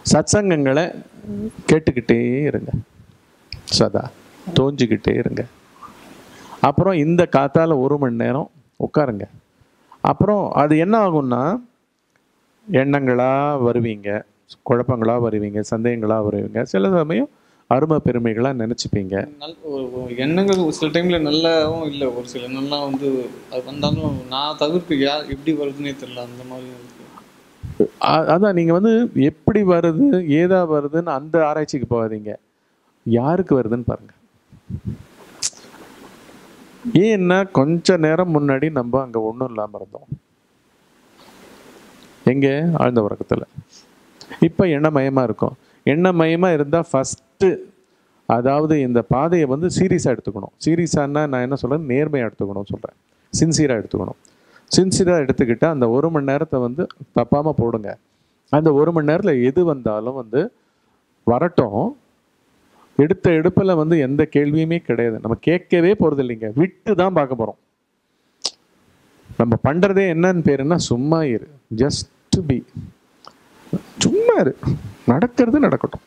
சத்சங்கங்களை கேட்டுக்கிட்டே இருங்க சதா தோஞ்சிக்கிட்டே இருங்க அப்புறம் இந்த காத்தால ஒரு மணி நேரம் உட்காருங்க அப்புறம் அது என்ன ஆகும்னா எண்ணங்களா வருவீங்க குழப்பங்களா வருவீங்க சந்தேகங்களா வருவீங்க சில சமயம் அருமை பெருமைகளா நினைச்சுப்பீங்க நல் ஒரு ஒரு எண்ணங்கள் ஒரு சில டைம்ல நல்லாவும் இல்லை ஒரு சில நல்லா வந்து அது வந்தாலும் நான் தவிர்க்க யார் எப்படி வருதுன்னே தெரியல அந்த மாதிரி இருக்கு அ- அதான் நீங்க வந்து எப்படி வருது ஏதா வருதுன்னு அந்த ஆராய்ச்சிக்கு போகாதீங்க யாருக்கு வருதுன்னு பாருங்க ஏன்னா கொஞ்ச நேரம் முன்னாடி நம்ம அங்க ஒண்ணும் இல்லாம இருந்தோம் எங்க ஆழ்ந்த உறக்கத்துல இப்ப எண்ணமயமா இருக்கும் எண்ணமயமா இருந்தா ஃபர்ஸ்ட் அதாவது இந்த பாதையை வந்து சீரியஸாக எடுத்துக்கணும் சீரியஸானா நான் என்ன சொல்றேன் நேர்மையாக எடுத்துக்கணும் சொல்றேன் சின்சியராக எடுத்துக்கணும் சின்சியராக எடுத்துக்கிட்டு அந்த ஒரு மணி நேரத்தை வந்து தப்பாம போடுங்க அந்த ஒரு மணி நேரத்துல எது வந்தாலும் வந்து வரட்டும் எடுத்த எடுப்புல வந்து எந்த கேள்வியுமே கிடையாது நம்ம கேட்கவே போறது இல்லைங்க விட்டு தான் பார்க்க போறோம் நம்ம பண்றதே என்னன்னு பேருன்னா சும்மா இரு ஜஸ்ட் பி சும்மா இரு நடக்கிறது நடக்கட்டும்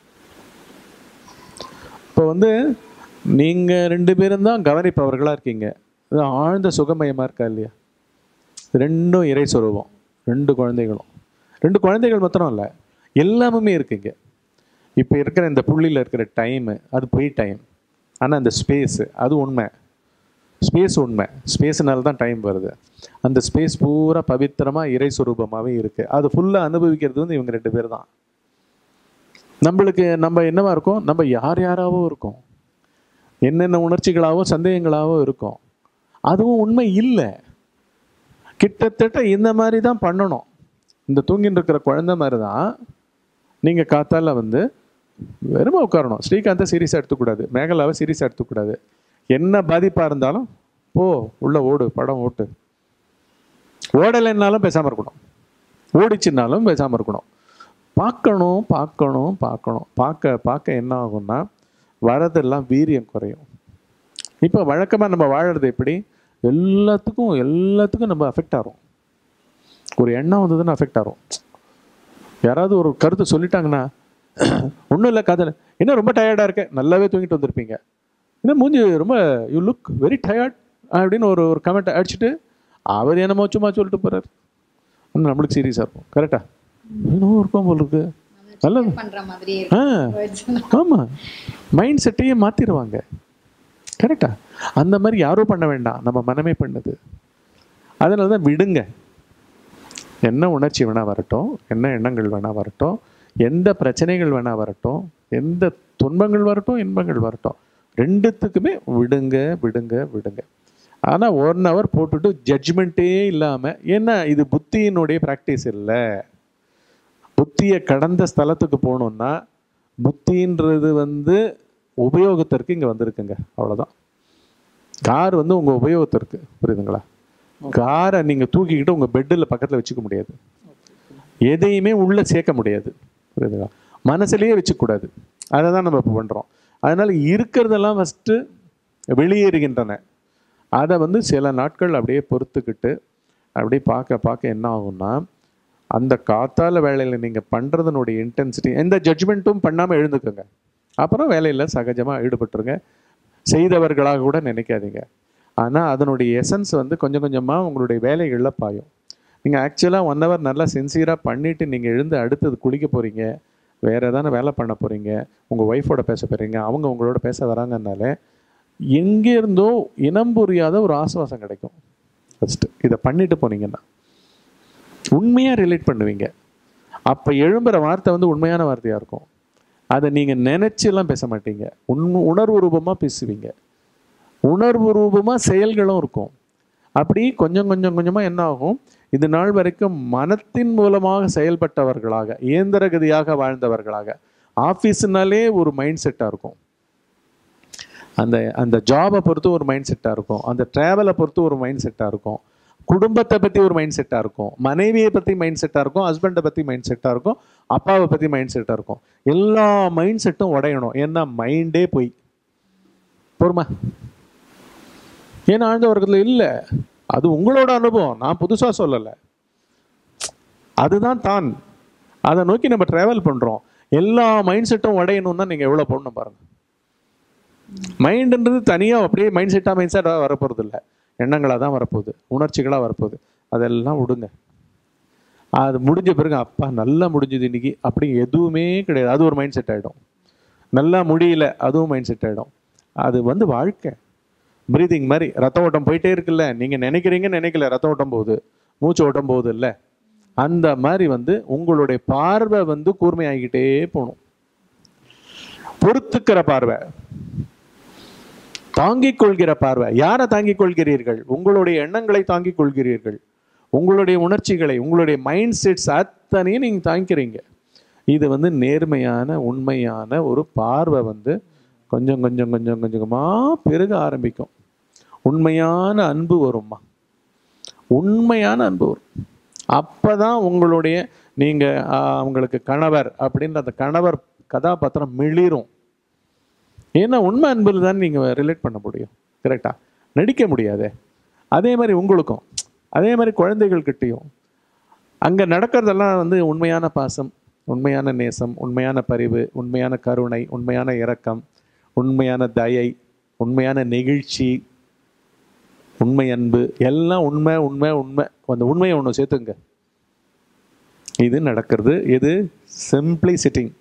இப்போ வந்து நீங்க ரெண்டு பேரும் தான் கவனிப்பவர்களா இருக்கீங்க இது ஆழ்ந்த சுகமயமா இருக்கா இல்லையா ரெண்டும் இறை சொரூபம் ரெண்டு குழந்தைகளும் ரெண்டு குழந்தைகள் மாத்திரம் இல்லை எல்லாமுமே இருக்குங்க இப்போ இருக்கிற இந்த புள்ளியில் இருக்கிற டைமு அது பொய் டைம் ஆனால் அந்த ஸ்பேஸு அது உண்மை ஸ்பேஸ் உண்மை ஸ்பேஸ்னால தான் டைம் வருது அந்த ஸ்பேஸ் பூரா பவித்திரமாக இறை சுரூபமாகவே இருக்குது அது ஃபுல்லாக அனுபவிக்கிறது வந்து இவங்க ரெண்டு பேர் தான் நம்மளுக்கு நம்ம என்னவா இருக்கோம் நம்ம யார் யாராவோ இருக்கோம் என்னென்ன உணர்ச்சிகளாவோ சந்தேகங்களாவோ இருக்கும் அதுவும் உண்மை இல்லை கிட்டத்தட்ட இந்த மாதிரி தான் பண்ணணும் இந்த தூங்கிட்டு இருக்கிற குழந்தை மாதிரி தான் நீங்கள் காத்தால வந்து வெறுமை உட்காரணும் ஸ்ரீகாந்தை சீரியஸாக எடுத்துக்கூடாது மேகலாவை சீரியஸாக எடுத்துக்கூடாது என்ன பாதிப்பாக இருந்தாலும் போ உள்ள ஓடு படம் ஓட்டு ஓடலைன்னாலும் பேசாமல் இருக்கணும் ஓடிச்சுன்னாலும் பேசாமல் இருக்கணும் பார்க்கணும் பார்க்கணும் பார்க்கணும் பார்க்க பார்க்க என்ன ஆகும்னா வரதெல்லாம் வீரியம் குறையும் இப்போ வழக்கமாக நம்ம வாழறது எப்படி எல்லாத்துக்கும் எல்லாத்துக்கும் நம்ம அஃபெக்ட் ஆகிறோம் ஒரு எண்ணம் வந்ததுன்னு அஃபெக்ட் ஆகிறோம் யாராவது ஒரு கருத்து சொல்லிட்டாங்கன்னா ஒன்றும் இல்லை காதல் என்ன ரொம்ப டயர்டாக இருக்க நல்லாவே தூங்கிட்டு வந்திருப்பீங்க என்ன மூஞ்சி ரொம்ப யூ லுக் வெரி டயர்ட் அப்படின்னு ஒரு ஒரு கமெண்ட் அடிச்சுட்டு அவர் என்னமோ சும்மா சொல்லிட்டு போறாரு இன்னும் நம்மளுக்கு சீரியஸாக இருக்கும் கரெக்டா இன்னும் இருக்கும் போல இருக்கு நல்லது பண்ற மாதிரி ஆ இருக்கு ஆமாம் மைண்ட் செட்டையே மாற்றிடுவாங்க கரெக்டா அந்த மாதிரி யாரும் பண்ண வேண்டாம் நம்ம மனமே பண்ணுது அதனால தான் விடுங்க என்ன உணர்ச்சி வேணா வரட்டும் என்ன எண்ணங்கள் வேணா வரட்டும் எந்த பிரச்சனைகள் வேணா வரட்டும் எந்த துன்பங்கள் வரட்டும் இன்பங்கள் வரட்டும் ரெண்டுத்துக்குமே விடுங்க விடுங்க விடுங்க ஆனால் ஒன் ஹவர் போட்டுட்டு ஜட்ஜ்மெண்ட்டே இல்லாமல் ஏன்னா இது புத்தியினுடைய ப்ராக்டிஸ் இல்லை புத்தியை கடந்த ஸ்தலத்துக்கு போகணுன்னா புத்தின்றது வந்து உபயோகத்திற்கு இங்கே வந்திருக்குங்க அவ்வளோதான் கார் வந்து உங்கள் உபயோகத்திற்கு புரியுதுங்களா காரை நீங்கள் தூக்கிக்கிட்டு உங்கள் பெட்டில் பக்கத்தில் வச்சுக்க முடியாது எதையுமே உள்ளே சேர்க்க முடியாது புரியுதுங்களா மனசுலயே வச்சுக்கூடாது அதை தான் நம்ம இப்போ பண்ணுறோம் அதனால் இருக்கிறதெல்லாம் ஃபஸ்ட்டு வெளியேறுகின்றன அதை வந்து சில நாட்கள் அப்படியே பொறுத்துக்கிட்டு அப்படியே பார்க்க பார்க்க என்ன ஆகும்னா அந்த காத்தால வேலையில் நீங்கள் பண்ணுறதுனுடைய இன்டென்சிட்டி எந்த ஜட்ஜ்மெண்ட்டும் பண்ணாமல் எழுந்துக்குங்க அப்புறம் வேலையில் சகஜமாக ஈடுபட்டுருங்க செய்தவர்களாக கூட நினைக்காதீங்க ஆனால் அதனுடைய எசன்ஸ் வந்து கொஞ்சம் கொஞ்சமாக உங்களுடைய வேலைகளில் பாயும் நீங்கள் ஆக்சுவலாக ஒன் ஹவர் நல்லா சின்சியராக பண்ணிவிட்டு நீங்கள் எழுந்து அடுத்தது குளிக்க போகிறீங்க வேறு எதான வேலை பண்ண போகிறீங்க உங்கள் ஒய்ஃபோட பேச போகிறீங்க அவங்க உங்களோட பேச வராங்கனாலே எங்கே இருந்தோ இனம் புரியாத ஒரு ஆசுவாசம் கிடைக்கும் ஃபஸ்ட்டு இதை பண்ணிட்டு போனீங்கன்னா உண்மையாக ரிலேட் பண்ணுவீங்க அப்போ எழும்புற வார்த்தை வந்து உண்மையான வார்த்தையாக இருக்கும் அதை நீங்கள் நினைச்செல்லாம் பேச மாட்டீங்க உண் உணர்வு ரூபமாக பேசுவீங்க உணர்வு ரூபமாக செயல்களும் இருக்கும் அப்படி கொஞ்சம் கொஞ்சம் கொஞ்சமாக என்ன ஆகும் இது நாள் வரைக்கும் மனத்தின் மூலமாக செயல்பட்டவர்களாக இயந்திரகதியாக வாழ்ந்தவர்களாக ஆஃபீஸ்னாலே ஒரு மைண்ட் செட்டாக இருக்கும் அந்த அந்த ஜாபை பொறுத்து ஒரு மைண்ட் செட்டாக இருக்கும் அந்த ட்ராவலை பொறுத்து ஒரு மைண்ட் செட்டாக இருக்கும் குடும்பத்தை பற்றி ஒரு மைண்ட் செட்டாக இருக்கும் மனைவியை பற்றி மைண்ட் செட்டாக இருக்கும் ஹஸ்பண்டை பற்றி மைண்ட் செட்டாக இருக்கும் அப்பாவை பற்றி மைண்ட் செட்டாக இருக்கும் எல்லா மைண்ட் செட்டும் உடையணும் ஏன்னா மைண்டே போய் பொறுமா ஏன்னா ஆழ்ந்த வர்க்கத்தில் இல்லை அது உங்களோட அனுபவம் நான் புதுசாக சொல்லலை அதுதான் தான் அதை நோக்கி நம்ம ட்ராவல் பண்ணுறோம் எல்லா மைண்ட் செட்டும் உடையணும்னா நீங்கள் எவ்வளோ போடணும் பாருங்க மைண்டுன்றது தனியாக அப்படியே மைண்ட் செட்டாக மைண்ட் செட்டாக வரப்போகிறது இல்லை எண்ணங்களாக தான் வரப்போகுது உணர்ச்சிகளாக வரப்போகுது அதெல்லாம் விடுங்க அது முடிஞ்ச பிறகு அப்பா நல்லா முடிஞ்சது இன்னைக்கு அப்படி எதுவுமே கிடையாது அது ஒரு மைண்ட் செட் ஆகிடும் நல்லா முடியல அதுவும் மைண்ட் செட் ஆகிடும் அது வந்து வாழ்க்கை ப்ரீதிங் மாதிரி ரத்த ஓட்டம் போயிட்டே இருக்குல்ல நீங்கள் நினைக்கிறீங்க நினைக்கல ரத்த ஓட்டம் போகுது மூச்சு ஓட்டம் போகுது இல்லை அந்த மாதிரி வந்து உங்களுடைய பார்வை வந்து கூர்மையாகிக்கிட்டே போகணும் பொறுத்துக்கிற பார்வை தாங்கிக் கொள்கிற பார்வை யாரை தாங்கிக் கொள்கிறீர்கள் உங்களுடைய எண்ணங்களை தாங்கிக் கொள்கிறீர்கள் உங்களுடைய உணர்ச்சிகளை உங்களுடைய மைண்ட் செட்ஸ் அத்தனையும் நீங்கள் தாங்கிக்கிறீங்க இது வந்து நேர்மையான உண்மையான ஒரு பார்வை வந்து கொஞ்சம் கொஞ்சம் கொஞ்சம் கொஞ்சமாக பெருக ஆரம்பிக்கும் உண்மையான அன்பு வரும்மா உண்மையான அன்பு வரும் அப்போ தான் உங்களுடைய நீங்கள் அவங்களுக்கு கணவர் அப்படின்ற அந்த கணவர் கதாபாத்திரம் மிளிரும் ஏன்னா உண்மை அன்பில் தான் நீங்கள் ரிலேட் பண்ண முடியும் கரெக்டாக நடிக்க முடியாதே அதே மாதிரி உங்களுக்கும் அதே மாதிரி குழந்தைகள்கிட்டையும் அங்கே நடக்கிறதெல்லாம் வந்து உண்மையான பாசம் உண்மையான நேசம் உண்மையான பரிவு உண்மையான கருணை உண்மையான இரக்கம் உண்மையான தயை உண்மையான நெகிழ்ச்சி உண்மை அன்பு எல்லாம் உண்மை உண்மை உண்மை அந்த உண்மையை ஒன்று சேர்த்துங்க இது நடக்கிறது இது சிம்பிளி சிட்டிங்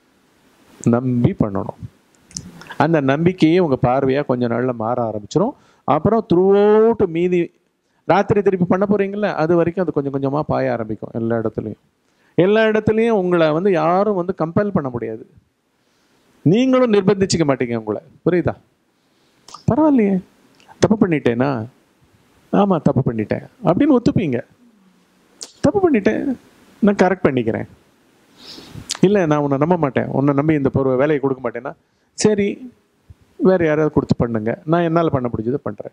நம்பி பண்ணணும் அந்த நம்பிக்கையே உங்கள் பார்வையாக கொஞ்ச நாளில் மாற ஆரம்பிச்சிடும் அப்புறம் த்ரூ அவுட் மீதி ராத்திரி திருப்பி பண்ண போகிறீங்களா அது வரைக்கும் அது கொஞ்சம் கொஞ்சமாக பாய ஆரம்பிக்கும் எல்லா இடத்துலையும் எல்லா இடத்துலையும் உங்களை வந்து யாரும் வந்து கம்பல் பண்ண முடியாது நீங்களும் நிர்பந்திச்சுக்க மாட்டீங்க உங்களை புரியுதா பரவாயில்லையே தப்பு பண்ணிட்டேனா ஆமாம் தப்பு பண்ணிட்டேன் அப்படின்னு ஒத்துப்பீங்க தப்பு பண்ணிட்டேன் நான் கரெக்ட் பண்ணிக்கிறேன் இல்லை நான் உன்னை நம்ப மாட்டேன் உன்னை நம்பி இந்த பொருள் வேலையை கொடுக்க மாட்டேன்னா சரி வேறு யாராவது கொடுத்து பண்ணுங்க நான் என்னால் பண்ண முடிஞ்சதை பண்ணுறேன்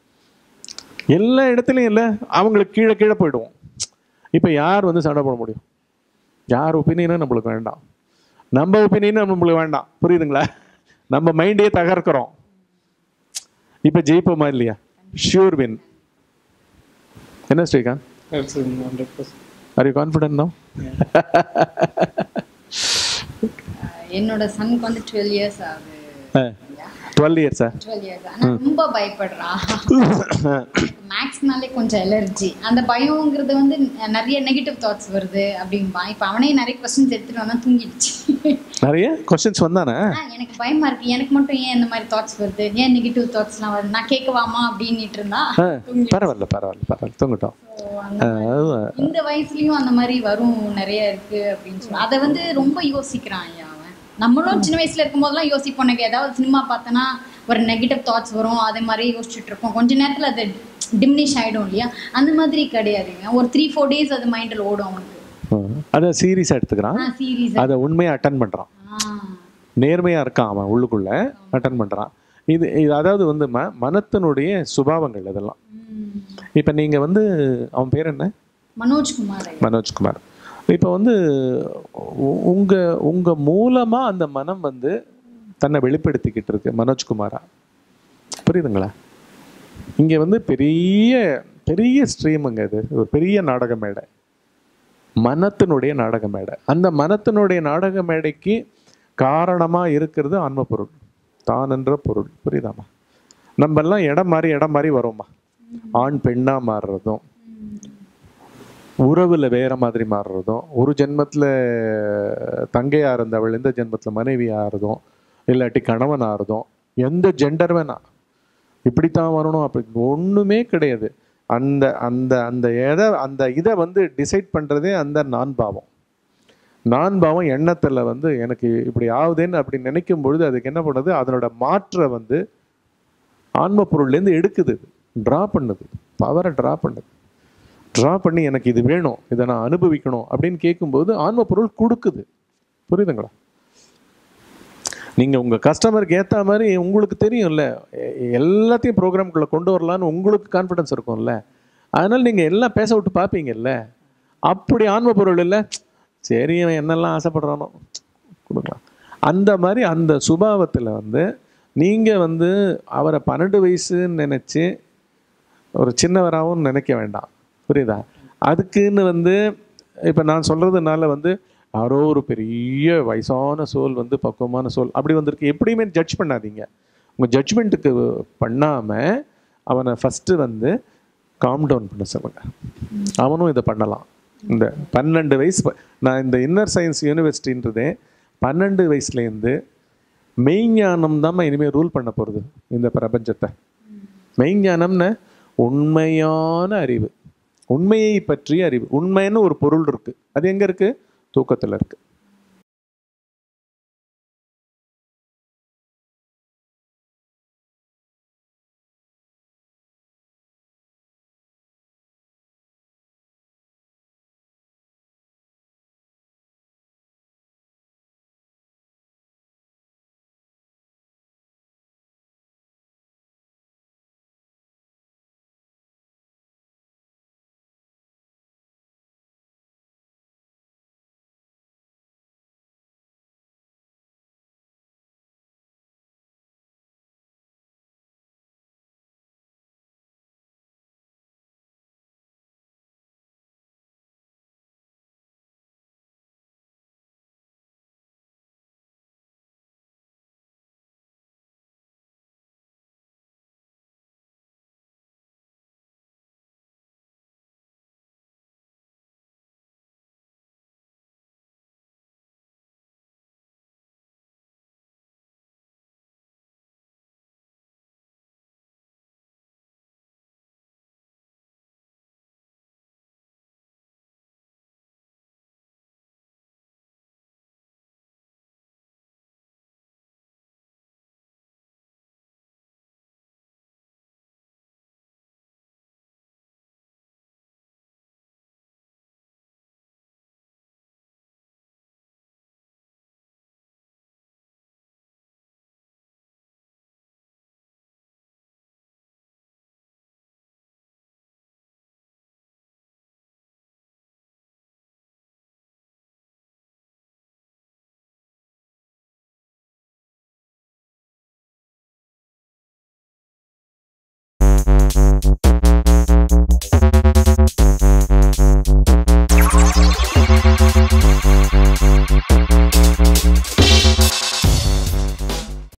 எல்லா இடத்துலையும் இல்லை அவங்களுக்கு கீழே கீழே போயிடுவோம் இப்போ யார் வந்து சண்டை போட முடியும் யார் ஒப்பீனியனும் நம்மளுக்கு வேண்டாம் நம்ம ஒப்பீனியனும் நம்மளுக்கு வேண்டாம் புரியுதுங்களா நம்ம மைண்டே தகர்க்கிறோம் இப்போ ஜெயிப்போமா இல்லையா ஷியூர் வின் என்ன Srikanth hundred percent are you confident தான் என்னோட சனுக்கு வந்து டுவெல் இயர்ஸ் ஆகுது டுவெல் இயர்ஸா டுவெல் இயர்ஸ் ஆனா ரொம்ப பயப்படுறான் மேக்ஸ்னாலே கொஞ்சம் எலர்ஜி அந்த பயங்கிறது வந்து நிறைய நெகட்டிவ் தாட்ஸ் வருது அப்படிம்பான் இப்போ அவனே நிறைய கொஸ்டின்ஸ் எடுத்துட்டு வந்தா தூங்கிடுச்சு நிறைய கொஸ்டின்ஸ் வந்தானே ஆ, எனக்கு பயமா இருக்கு எனக்கு மட்டும் ஏன் இந்த மாதிரி தாட்ஸ் வருது ஏன் நெகட்டிவ் தாட்ஸ்லாம் வருது நான் கேட்கவாமா அப்படின்னுட்டு இருந்தா ஆ, பரவாயில்ல பரவாயில்ல பரவாயில்ல தூங்கட்டும் So, அந்த ஆ, இந்த வயசுலயும் அந்த மாதிரி வரும் நிறைய இருக்கு அப்படின்னு சொல்லி அதை வந்து ரொம்ப யோசிக்கிறான் ஐயா அவன் நம்மளும் சின்ன வயசுல இருக்கும் போதெல்லாம் யோசிப்போம் எனக்கு ஏதாவது சினிமா பார்த்தனா ஒரு நெகட்டிவ் தாட்ஸ் வரும் அதே மாதிரி யோசிச்சுட்டு இருப்போம் கொஞ்ச நேரத்துல அது டிமினிஷ் ஆயிடும் இல்லையா அந்த மாதிரி கிடையாதுங்க ஒரு த்ரீ ஃபோர் டேஸ் அது மைண்டில் ஓடும் அவனுக்கு ஆ. அதை சீரியஸாக எடுத்துக்கிறான் ஆ சீரியஸ் அதை உண்மையாக அட்டன் பண்ணுறான் நேர்மையாக இருக்கான் அவன் உள்ளுக்குள்ள அட்டன் பண்ணுறான் இது இது அதாவது வந்து ம மனத்தினுடைய சுபாவங்கள் இதெல்லாம் இப்போ நீங்கள் வந்து அவன் பேர் என்ன மனோஜ்குமார் ஐயா. மனோஜ்குமார் இப்போ வந்து உ- உங்க உங்க மூலமா அந்த மனம் வந்து தன்னை வெளிப்படுத்திக்கிட்டு இருக்கு மனோஜ்குமாரா புரியுதுங்களா இங்க வந்து பெரிய பெரிய ஸ்ட்ரீமுங்க இது ஒரு பெரிய நாடக மேடை மனத்தினுடைய நாடக மேடை அந்த மனத்தினுடைய நாடக மேடைக்கு காரணமா இருக்கிறது ஆன்ம பொருள் தான் என்ற பொருள் புரியுதாமா நம்ம எல்லாம் இடம் மாறி இடம் மாறி வரோம்மா ஆண் பெண்ணா மாறுறதும் உறவுல வேற மாதிரி மாறுறதும் ஒரு ஜென்மத்துல தங்கையா இருந்தவள் இந்த ஜென்மத்துல மனைவி ஆறுதும் இல்லாட்டி கணவன் ஆறுதும் எந்த ஜெண்டர் வேணா இப்படித்தான் வரணும் அப்படி ஒண்ணுமே கிடையாது அந்த அந்த அந்த எதை அந்த இதை வந்து டிசைட் பண்றதே அந்த நான் பாவம் நான் பாவம் எண்ணத்துல வந்து எனக்கு இப்படி ஆகுதுன்னு அப்படி நினைக்கும் பொழுது அதுக்கு என்ன பண்ணுது அதனோட மாற்றை வந்து ஆன்ம பொருள்லேருந்து எடுக்குது ட்ரா பண்ணுது பவரை ட்ரா பண்ணுது ட்ரா பண்ணி எனக்கு இது வேணும் இதை நான் அனுபவிக்கணும் அப்படின்னு கேட்கும்போது ஆன்ம பொருள் கொடுக்குது புரியுதுங்களா நீங்கள் உங்கள் கஸ்டமருக்கு ஏற்ற மாதிரி உங்களுக்கு தெரியும்ல எ- எல்லாத்தையும் ப்ரோக்ராம்குள்ளே கொண்டு வரலான்னு உங்களுக்கு கான்ஃபிடன்ஸ் இருக்கும்ல அதனால் நீங்கள் எல்லாம் பேச விட்டு பார்ப்பீங்கல்ல அப்படி ஆன்ம பொருள் இல்லை சரி இவன் என்னெல்லாம் ஆசைப்படுறானோ கொடுக்கலாம் அந்த மாதிரி அந்த சுபாவத்தில் வந்து நீங்கள் வந்து அவரை பன்னெண்டு வயசுன்னு நினச்சி ஒரு சின்னவராகவும் நினைக்க வேண்டாம் புரியுதா அதுக்குன்னு வந்து இப்போ நான் சொல்கிறதுனால வந்து யாரோ ஒரு பெரிய வயசான சோல் வந்து பக்குவமான சோல் அப்படி வந்திருக்கு எப்படியுமே ஜட்ஜ் பண்ணாதீங்க உங்கள் ஜட்ஜ்மெண்ட்டுக்கு பண்ணாமல் அவனை ஃபஸ்ட்டு வந்து காம் டவுன் பண்ண சொல்லுங்க அவனும் இதை பண்ணலாம் இந்த பன்னெண்டு வயசு ப- நான் இந்த இன்னர் சயின்ஸ் யூனிவர்சிட்டின்றதே பன்னெண்டு வயசுலேருந்து மெய்ஞானம் தான் இனிமேல் ரூல் பண்ண போகிறது இந்த பிரபஞ்சத்தை மெய்ஞானம்னு உண்மையான அறிவு உண்மையை பற்றிய அறிவு உண்மைன்னு ஒரு பொருள் இருக்கு அது எங்க இருக்கு தூக்கத்துல இருக்கு